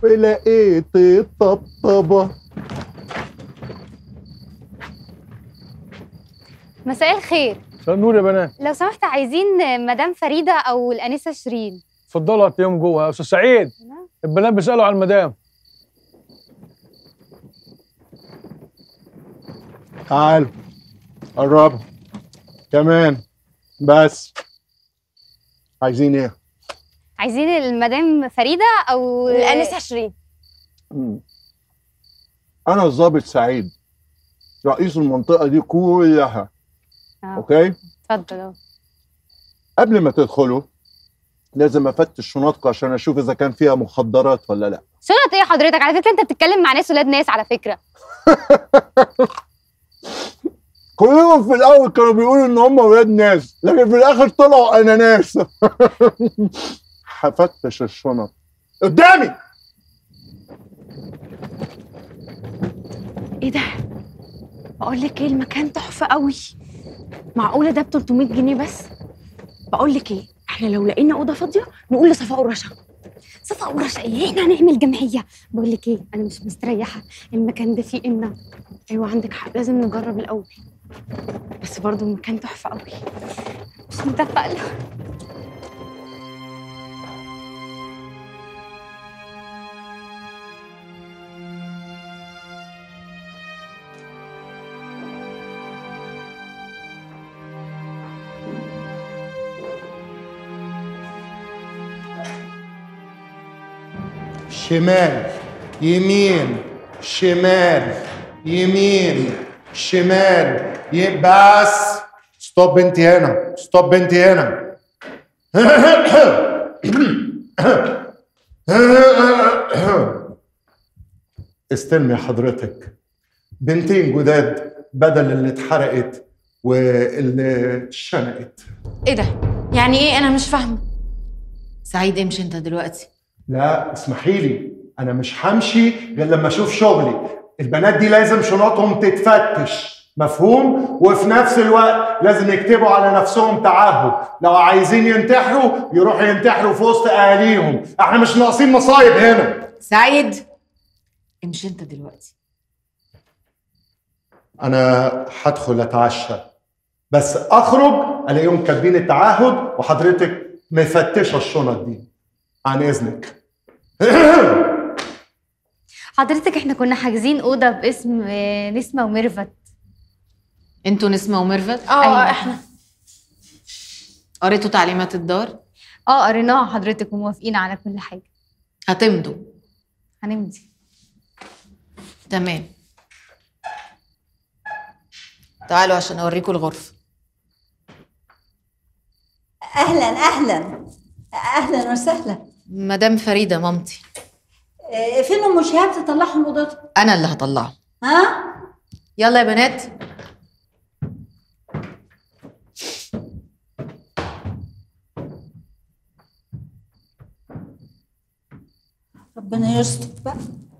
لقيت الطبطبة مساء الخير نور يا بنات لو سمحت عايزين مدام فريدة أو الأنسة شيرين اتفضلوا هتلاقيهم جوه يا استاذ سعيد البنات بيسالوا على المدام تعالوا قربوا كمان بس عايزين ايه؟ عايزين المدام فريدة أو الأنسة شيرين مم. أنا الضابط سعيد رئيس المنطقة دي كلها آه. أوكي؟ اتفضل أهو. قبل ما تدخلوا لازم أفتش شنطكم عشان أشوف إذا كان فيها مخدرات ولا لأ شنط إيه حضرتك على فكرة أنت بتتكلم مع ناس ولاد ناس على فكرة كلهم في الأول كانوا بيقولوا إن هم ولاد ناس لكن في الآخر طلعوا أناناس هفتش الشنط قدامي ايه ده؟ بقول لك ايه المكان تحفه قوي معقوله ده ب 300 جنيه بس؟ بقول لك ايه احنا لو لقينا اوضه فاضيه نقول لصفاء ورشا صفا ورشا إيه إحنا هنعمل جمعية بقول لك إيه أنا مش مستريحة المكان ده فيه إمنا ايوه عندك حق لازم نجرب الاول بس برضه المكان تحفه قوي مش متفقة شمال يمين شمال يمين شمال ي- بس ستوب انت هنا ستوب انت هنا استلمي حضرتك بنتين جداد بدل اللي اتحرقت واللي اتشنقت ايه ده؟ يعني ايه انا مش فاهمه سعيد امشي انت دلوقتي لا اسمحي لي انا مش همشي غير لما اشوف شغلي البنات دي لازم شنطهم تتفتش مفهوم وفي نفس الوقت لازم يكتبوا على نفسهم تعهد لو عايزين ينتحروا يروحوا ينتحروا في وسط اهاليهم احنا مش ناقصين مصايب هنا سعيد امشي انت دلوقتي انا هدخل اتعشى بس اخرج الاقيهم كاتبين التعهد وحضرتك مفتشه الشنط دي عن اذنك حضرتك إحنا كنا حاجزين أوضة باسم آه، نسمة وميرفت انتوا نسمة وميرفت اه أيوة. احنا قريتوا تعليمات الدار اه قريناها حضرتك وموافقين على كل حاجة هتمضوا هنمضي تمام تعالوا عشان اوريكم الغرفه اهلا اهلا اهلا وسهلا مدام فريده مامتي آه، فين ام شهاب تطلعهم اوضتهم انا اللي هطلعهم ها يلا يا بنات ربنا يستر بقى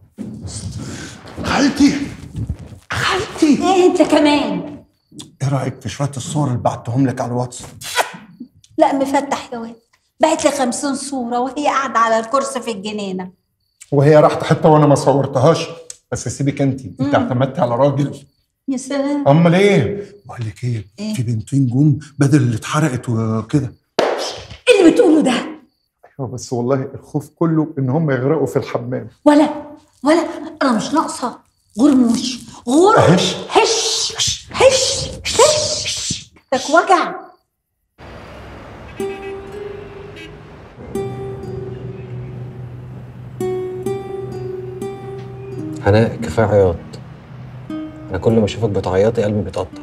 خالتي خالتي ايه انت كمان ايه رايك في شويه الصور اللي بعتهم لك على الواتس لا مفتح يا واد بعت لي 50 صوره وهي قاعده على الكرسي في الجنينه وهي راحت حته وانا ما صورتهاش بس سيبك انت انت اعتمدتي على راجل يا سلام امال ايه بقول لك ايه إيه؟ في بنتين جم بدل اللي اتحرقت وكده ايه اللي بتقوله ده ايوه بس والله الخوف كله ان هم يغرقوا في الحمام ولا ولا انا مش ناقصه غرموش غر هش. هش هش هش تك وجع هناء كفايه عياط انا كل ما اشوفك بتعيطي قلبي بيتقطع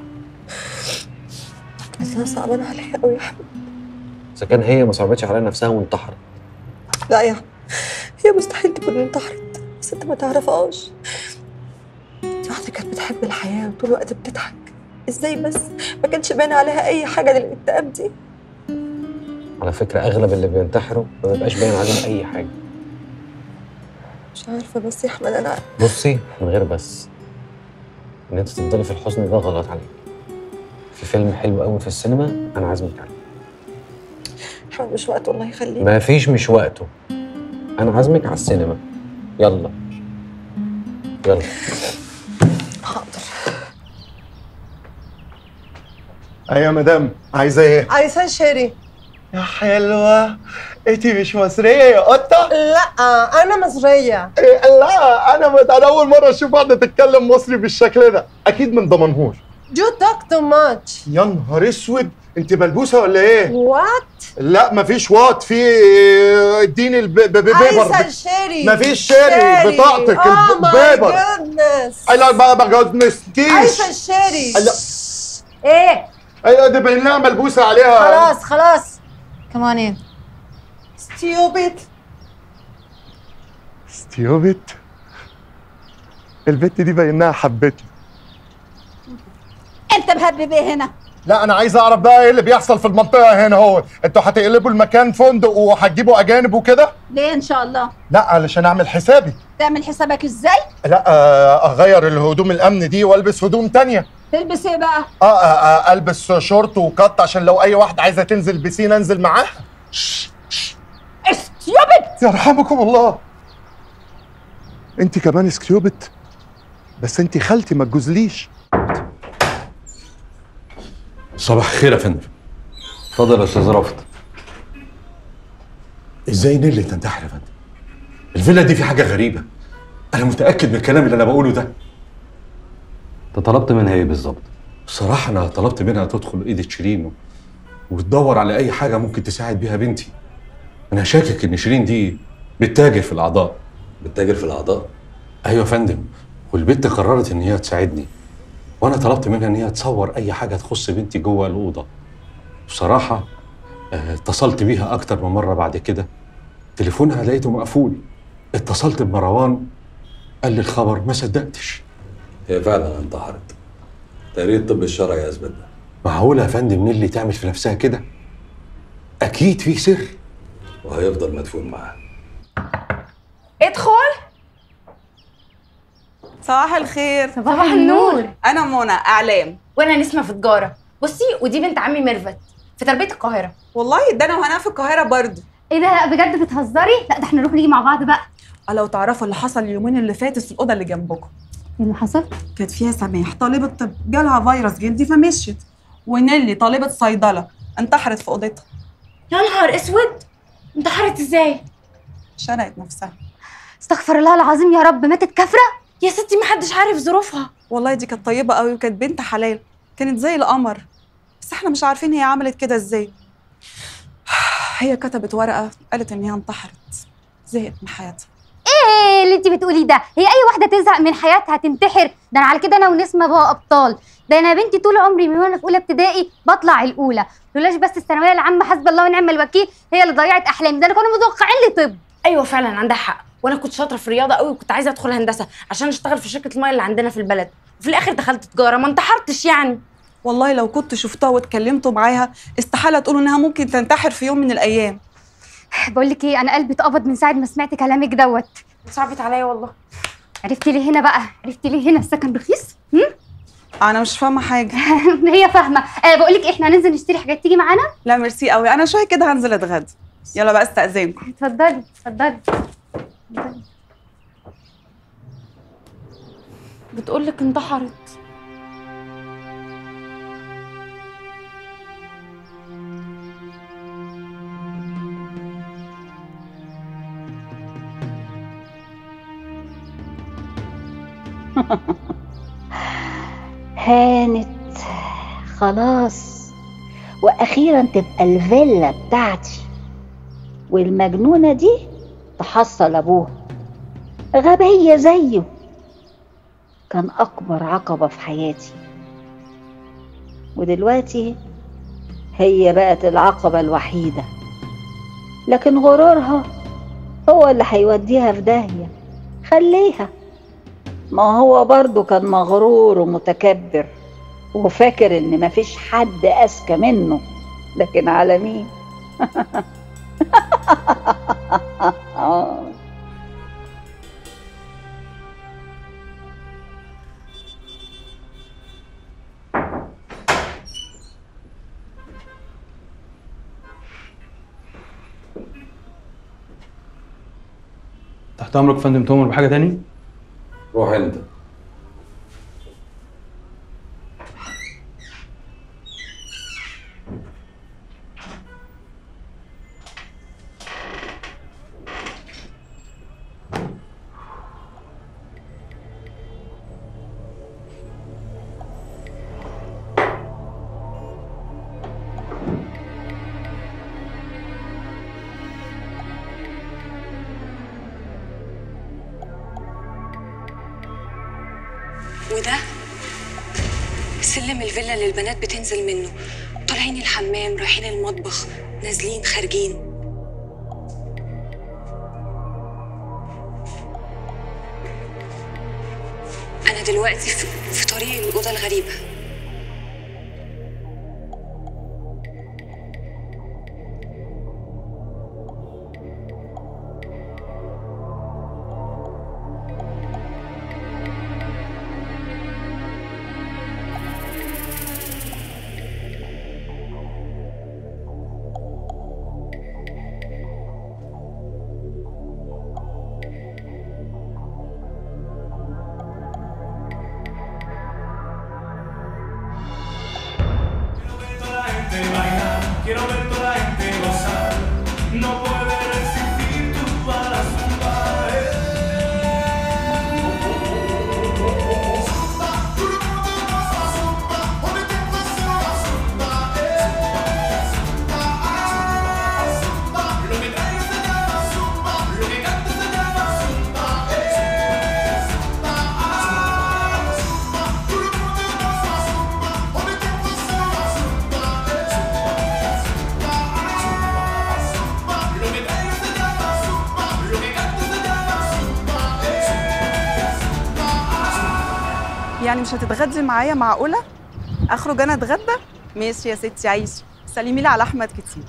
بس انا صعبان عليا قوي يا حبيبي اذا كان هي ما صعبتش على نفسها وانتحرت لا يا حبيبي هي مستحيل تكون انتحرت بس انت ما تعرفهاش دي واحده كانت بتحب الحياه وطول الوقت بتضحك ازاي بس ما كانش باين عليها اي حاجه للاكتئاب دي على فكره اغلب اللي بينتحروا ما بيبقاش باين عليهم اي حاجه مش عارفه بس يا احمد انا بصي من غير بس ان انت تفضلي في الحزن ده غلط عليك في فيلم حلو قوي في السينما انا عازمك عليه احمد مش وقت والله يخليك ما فيش مش وقته انا عازمك على السينما يلا يلا ايوه يا مدام عايزه ايه؟ عايزة شيري يا حلوه انتي مش مصريه يا قطه؟ لا أنا مصرية إيه، لا انا مت... انا اول مره اشوف واحده تتكلم مصري بالشكل ده اكيد من دمنهور You talk too much يا نهار اسود انت ملبوسه ولا ايه؟ What؟ لا مفيش وات في اديني الب- ب- ب- عايزة بيبر شيري مفيش شيري، بطاقتك، Oh my البيبر. goodness لا بقى ما جوزنستيش عايزة شيري لا ايه ايوه دي باين لها ملبوسه عليها خلاص خلاص كمان ايه stupid ستيوبت البت دي باينها حبتني انت مهبب ايه هنا لا انا عايز اعرف بقى ايه اللي بيحصل في المنطقه هنا هو انتوا هتقلبوا المكان فندق وهتجيبوا اجانب وكده ليه ان شاء الله لا علشان اعمل حسابي تعمل حسابك ازاي لا آه، اغير الهدوم الامن دي والبس هدوم تانية تلبس ايه بقى اه, آه, آه البس شورت وكت عشان لو اي واحده عايزه تنزل بسين انزل معاها استيوبد يرحمكم الله انت كمان سكيوبت بس انت خالتي ما تجوزليش صباح الخير يا فندم اتفضل يا استاذ رافض ازاي نيلي تنتحر يا فندم الفيلا دي في حاجه غريبه انا متاكد من الكلام اللي انا بقوله ده انت طلبت منها ايه بالظبط؟ بصراحه انا طلبت منها تدخل ايدة شيرين و- وتدور على اي حاجه ممكن تساعد بيها بنتي انا شاكك ان شيرين دي بتتاجر في الاعضاء بتتاجر في الاعضاء ايوه يا فندم والبنت قررت ان هي تساعدني وانا طلبت منها ان هي تصور اي حاجه تخص بنتي جوه الاوضه بصراحه آه، اتصلت بيها اكتر من مره بعد كده تليفونها لقيته مقفول اتصلت بمروان قال لي الخبر ما صدقتش هي فعلا انتحرت تقرير الطب الشرعي اثبت ده معقوله يا فندم نيلي تعمل في نفسها كده اكيد في سر وهيفضل مدفون معاها ادخل صباح الخير صباح النور انا منى اعلام وانا نسمه في تجاره بصي ودي بنت عمي ميرفت في تربيه القاهره والله ده انا وهنا في القاهره برضو ايه ده لا بجد بتهزري لا ده احنا نروح نيجي مع بعض بقى لو تعرفوا اللي حصل اليومين اللي فاتوا في الاوضه اللي جنبكم ايه اللي حصل كانت فيها سماح طالبه طب جالها فيروس جلدي فمشيت ونيلي طالبه صيدله انتحرت في اوضتها يا نهار اسود انتحرت ازاي شنقت نفسها استغفر الله العظيم يا رب ماتت كافره يا ستي محدش عارف ظروفها والله دي كانت طيبه قوي وكانت بنت حلال كانت زي القمر بس احنا مش عارفين هي عملت كده ازاي هي كتبت ورقه قالت ان هي انتحرت زهقت من حياتها ايه اللي انت بتقولي ده هي اي واحده تزهق من حياتها تنتحر ده انا على كده انا ونسمه بقى ابطال ده انا بنتي طول عمري من وانا في اولى ابتدائي بطلع الاولى لولاش بس الثانويه العامه حسب الله ونعم الوكيل هي اللي ضيعت احلامي ده انا كانوا متوقعين لي طب ايوه فعلا عندها حق وانا كنت شاطره في الرياضه قوي وكنت عايزه ادخل هندسه عشان اشتغل في شركه الميه اللي عندنا في البلد وفي الاخر دخلت تجاره ما انتحرتش يعني والله لو كنت شفتها واتكلمتوا معاها استحاله تقولوا انها ممكن تنتحر في يوم من الايام بقول لك ايه انا قلبي اتقبض من ساعه ما سمعت كلامك دوت صعبت عليا والله عرفتي ليه هنا بقى عرفتي ليه هنا السكن رخيص هم؟ انا مش فاهمه حاجه هي فاهمه آه بقول لك احنا هننزل نشتري حاجات تيجي معانا لا ميرسي قوي انا شويه كده هنزل اتغدى يلا بقى استاذنكم اتفضلي اتفضلي بتقول لك انتحرت هانت خلاص واخيرا تبقى الفيلا بتاعتي والمجنونه دي تحصل ابوها غبيه زيه كان اكبر عقبه في حياتي ودلوقتي هي بقت العقبه الوحيده لكن غرورها هو اللي هيوديها في داهيه خليها ما هو برضه كان مغرور ومتكبر وفاكر ان مفيش حد اذكى منه لكن على مين تحت تحت امرك يا فندم تؤمر بحاجه تاني روح انت وده سلم الفيلا اللي البنات بتنزل منه طالعين الحمام رايحين المطبخ نازلين خارجين أنا دلوقتي في, في طريق الأوضة الغريبة Quiero ver toda la gente gozar. No puede resistir tu mala zumba. Lo que trae se llama zumba, lo que canta se llama zumba. Lo que trae se llama zumba, lo que canta se llama zumba. يعني مش هتتغدي معايا معقولة؟ أخرج أنا أتغدى؟ ماشي يا ستي عيشي سلمي لي على أحمد كتير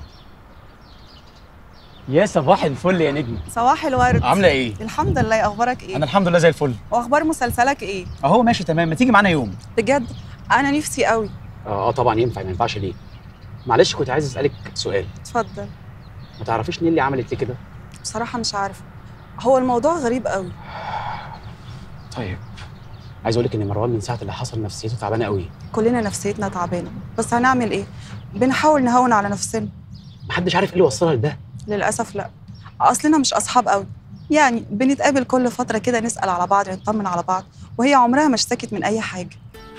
يا صباح الفل يا نجمة صباح الورد عاملة إيه؟ الحمد لله أخبارك إيه؟ أنا الحمد لله زي الفل وأخبار مسلسلك إيه؟ أهو ماشي تمام ما تيجي معانا يوم بجد أنا نفسي قوي اه آه، طبعا ينفع ما ينفعش ليه معلش كنت عايز اسالك سؤال اتفضل ما تعرفيش نيلي عملت ليه كده بصراحة مش عارفة هو الموضوع غريب قوي طيب عايز اقول لك ان مروان من ساعه اللي حصل نفسيته تعبانه قوي كلنا نفسيتنا تعبانة بس هنعمل إيه؟ بنحاول نهون على نفسنا محدش عارف ايه اللي وصلها لده للأسف لا أصلنا مش أصحاب قوي يعني بنتقابل كل فترة كده نسأل على بعض نطمن على بعض وهي عمرها ما اشتكت من أي حاجة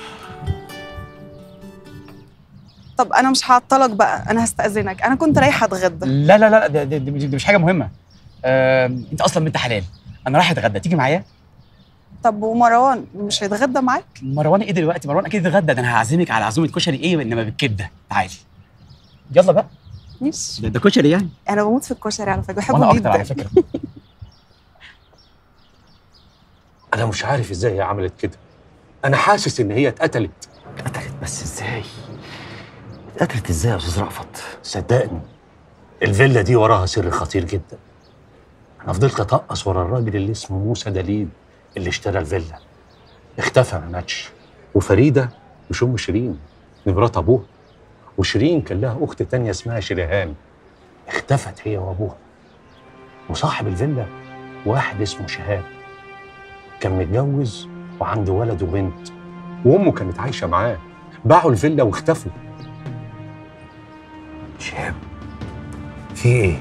طب أنا مش هعطلك بقى أنا هستأذنك أنا كنت رايحة أتغدى لا لا لا ده, ده, ده, دي مش حاجه مهمه آه، انت اصلا بنت حلال انا رايح اتغدى تيجي معايا طب ومروان مش هيتغدى معاك؟ مروان ايه دلوقتي مروان اكيد اتغدى ده انا هعزمك على عزومه كشري ايه انما بالكبده تعالي يلا بقى ماشي ده, ده كشري يعني أنا بموت في الكشري على فكرة وانا بحبه اكتر جدا على فكره انا مش عارف ازاي هي عملت كده انا حاسس ان هي اتقتلت بس ازاي؟ اتقتلت ازاي يا استاذ رأفت؟ صدقني الفيلا دي وراها سر خطير جدا انا فضلت اطقص ورا الراجل اللي اسمه موسى دليل اللي اشترى الفيلا اختفى ما ماتش وفريده مش ام شيرين دي مرات ابوها وشيرين كان لها اخت تانية اسمها شريهان اختفت هي وابوها وصاحب الفيلا واحد اسمه شهاب كان متجوز وعنده ولد وبنت وامه كانت عايشه معاه باعوا الفيلا واختفوا شهاب في ايه؟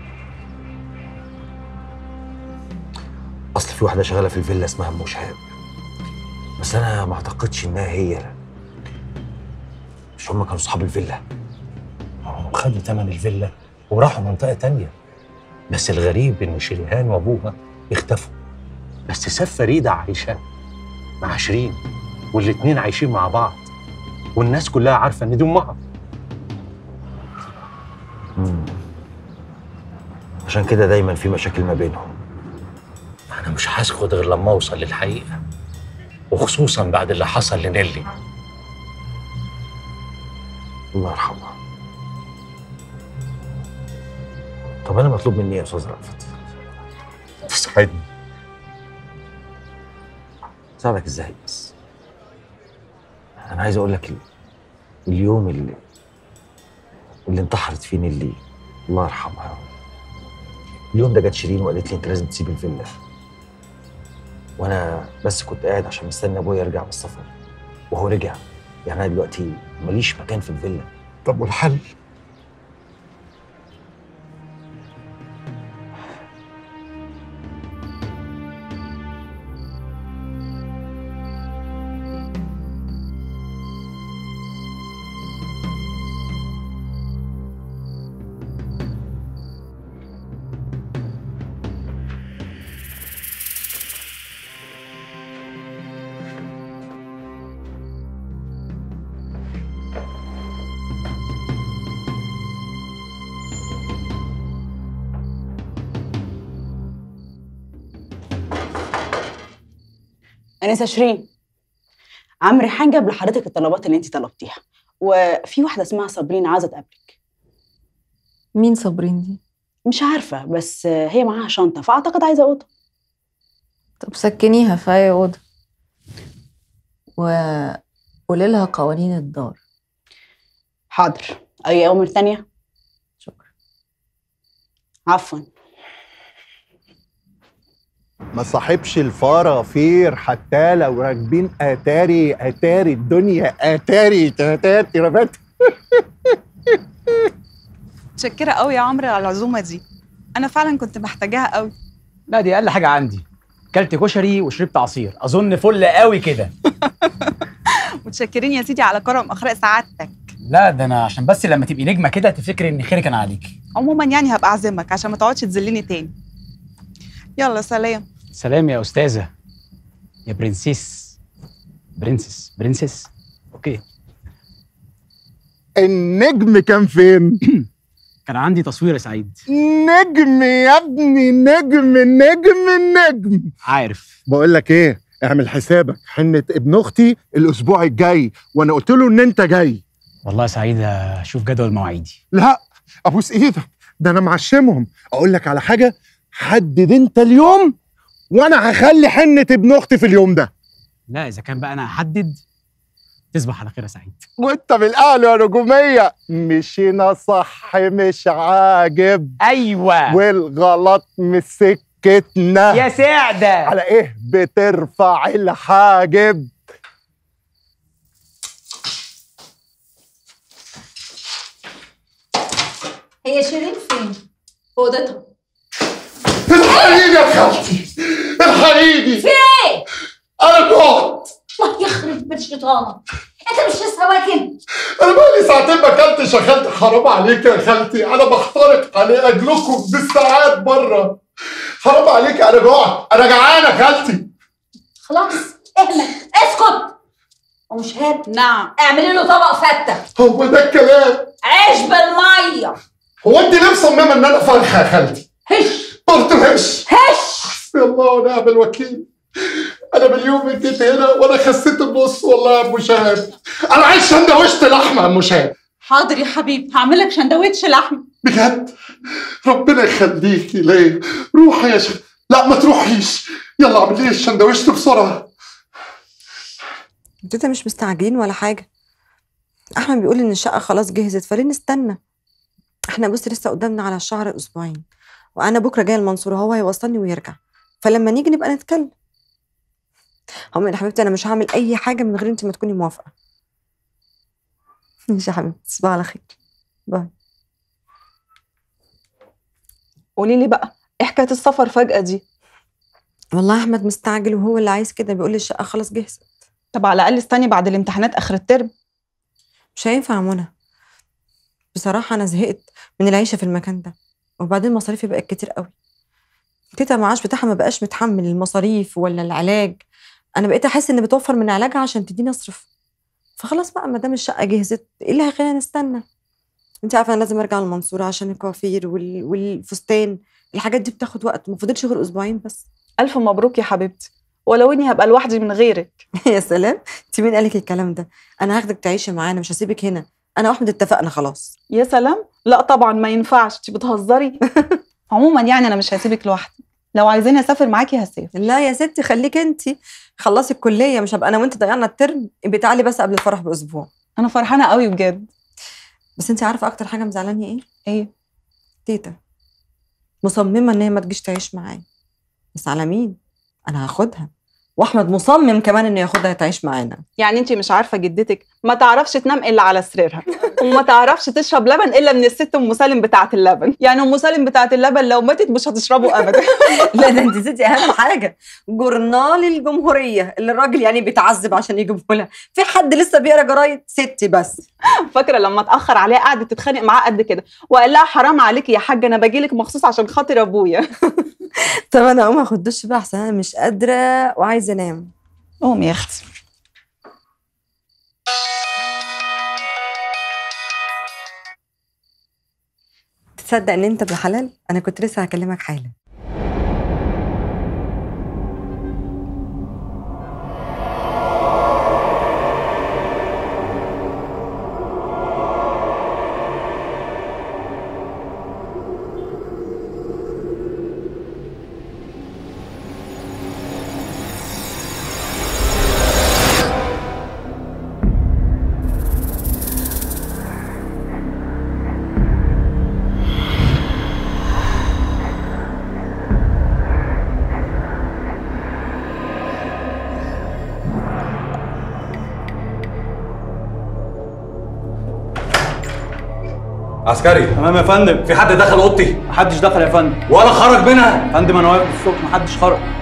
اصل في واحده شغاله في الفيلا اسمها ام شهاب بس انا ما اعتقدش انها هي مش هم كانوا اصحاب الفيلا هم خدوا تمن الفيلا وراحوا منطقة تانية بس الغريب إن شريهان وأبوها اختفوا بس ساب فريدة عايشة مع شيرين والاتنين عايشين مع بعض والناس كلها عارفة إن دي أمها مم. عشان كده دايما في مشاكل ما بينهم أنا مش هسكت غير لما أوصل للحقيقة وخصوصا بعد اللي حصل لنيلي الله يرحمها طب انا مطلوب مني ايه يا استاذ رأفت؟ تساعدني ساعدك ازاي بس؟ انا عايز اقول لك ال- اليوم اللي اللي انتحرت فيه نيلي الله يرحمها اليوم ده جت شيرين وقالت لي انت لازم تسيب الفيلا وانا بس كنت قاعد عشان مستني ابويا يرجع من السفر وهو رجع يعني انا دلوقتي ماليش مكان في الفيلا طب والحل انسه شيرين عم ريحان جاب لحضرتك الطلبات اللي انت طلبتيها وفي واحده اسمها صابرين عايزه تقابلك مين صابرين دي؟ مش عارفه بس هي معاها شنطه فاعتقد عايزه اوضه طب سكنيها في أي أوضة وقولي لها قوانين الدار حاضر اي اوامر تانية شكرا عفوا ما صاحبش الفرافير حتى لو راكبين اتاري اتاري الدنيا اتاري تاتات ربات متشكره قوي يا عمرو على العزومه دي انا فعلا كنت محتاجاها قوي لا دي اقل حاجه عندي كلت كشري وشربت عصير اظن فل قوي كده متشكرين يا سيدي على كرم اخلاق سعادتك لا ده انا عشان بس لما تبقي نجمه كده تفتكري ان خيري كان عليك عموما يعني هبقى اعزمك عشان ما تقعدش تذلني تاني يلا سلام سلام يا استاذه يا برنسيس برنسس برنسس اوكي النجم كان فين؟ كان عندي تصوير يا سعيد نجم يا ابني نجم نجم نجم عارف بقول لك ايه اعمل حسابك حنة ابن اختي الاسبوع الجاي وانا قلت له ان انت جاي والله يا سعيد اشوف جدول مواعيدي لا ابوس ايدك ده انا معشمهم اقول لك على حاجه حدد انت اليوم وانا هخلي حنة ابن اختي في اليوم ده لا اذا كان بقى انا هحدد تصبح على خير يا سعيد وانت بالاهل يا نجوميه مشينا صح مش عاجب ايوه والغلط مش سكتنا يا سعده على ايه بترفع الحاجب هي شيرين فين؟ في اوضتها الحقيقي يا خالتي الحقيقي في ايه؟ انا جوعت الله يخرب بيت شيطانك انت مش لسه واكل انا بقالي ساعتين ما اكلتش يا خالتي حرام عليك يا خالتي انا بخترق على اجلكم بالساعات بره حرام عليك انا جوعت انا جعان يا خالتي خلاص اهمل اسكت ومش هاب نعم اعملي له طبق فته هو ده الكلام عيش بالميه هو انت ليه مصممه ان انا فرخه يا خالتي هش قلت هش هش حسبي الله ونعم الوكيل انا باليوم جيت هنا وانا خسيت النص والله يا ابو شهاب انا عايز سندوتش لحمه يا ابو شهاب حاضر يا حبيبي هعمل لك سندوتش لحمه بجد ربنا يخليكي ليه روحي يا شهاب لا ما تروحيش يلا اعمل لي السندوتش بسرعه انتوا مش مستعجلين ولا حاجة أحمد بيقول إن الشقة خلاص جهزت فليه نستنى احنا بص لسه قدامنا على الشهر أسبوعين وأنا بكرة جاية المنصورة هو هيوصلني ويرجع فلما نيجي نبقى نتكلم هم يا حبيبتي أنا مش هعمل أي حاجة من غير أنت ما تكوني موافقة ماشي يا حبيبتي تصبحي على خير باي قولي لي بقى ايه حكايه السفر فجاه دي والله أحمد مستعجل وهو اللي عايز كده بيقول لي الشقة خلاص جهزت طب على الاقل استني بعد الامتحانات اخر الترم مش هينفع يا منى بصراحة أنا زهقت من العيشة في المكان ده وبعدين مصاريفي بقت كتير قوي تيتا المعاش بتاعها ما بقاش متحمل المصاريف ولا العلاج أنا بقيت أحس إن بتوفر من علاجها عشان تديني أصرف فخلاص بقى ما دام الشقة جهزت إيه اللي هيخلينا نستنى أنت عارفة أنا لازم أرجع المنصورة عشان الكوافير وال... والفستان الحاجات دي بتاخد وقت ما فاضلش غير أسبوعين بس الف مبروك يا حبيبتي ولو اني هبقى لوحدي من غيرك يا سلام انت مين قالك الكلام ده انا هاخدك تعيشي معانا مش هسيبك هنا انا واحمد اتفقنا خلاص يا سلام لا طبعا ما ينفعش انت بتهزري عموما يعني انا مش هسيبك لوحدي لو عايزاني اسافر معاكي هسافر لا يا ستي خليك انت خلصي الكليه مش هبقى انا وانت ضيعنا الترم ابقي تعالي بس قبل الفرح باسبوع انا فرحانه قوي بجد بس انت عارفه اكتر حاجه مزعلاني ايه ايه تيتا مصممه ان هي ما تجيش تعيش معايا بس على مين انا هاخدها واحمد مصمم كمان انه ياخدها تعيش معانا يعني انت مش عارفه جدتك ما تعرفش تنام الا على سريرها وما تعرفش تشرب لبن الا من الست ام سالم بتاعه اللبن يعني ام سالم بتاعه اللبن لو ماتت مش هتشربه ابدا لا ده انت نسيتي اهم حاجه جورنال الجمهوريه اللي الراجل يعني بيتعذب عشان يجيبه لها في حد لسه بيقرا جرايد ستي بس فاكره لما اتاخر عليها قعدت تتخانق معاه قد كده وقال لها حرام عليكي يا حاجه انا باجيلك مخصوص عشان خاطر ابويا طب انا اقوم اخد دش بقى احسن انا مش قادره وعايزه انام قومي يا اختي تصدق ان انت ابن حلال انا كنت لسه هكلمك حالا عسكري تمام يا فندم في حد دخل اوضتي محدش دخل يا فندم ولا خرج منها يا فندم انا واقف الصبح محدش خرج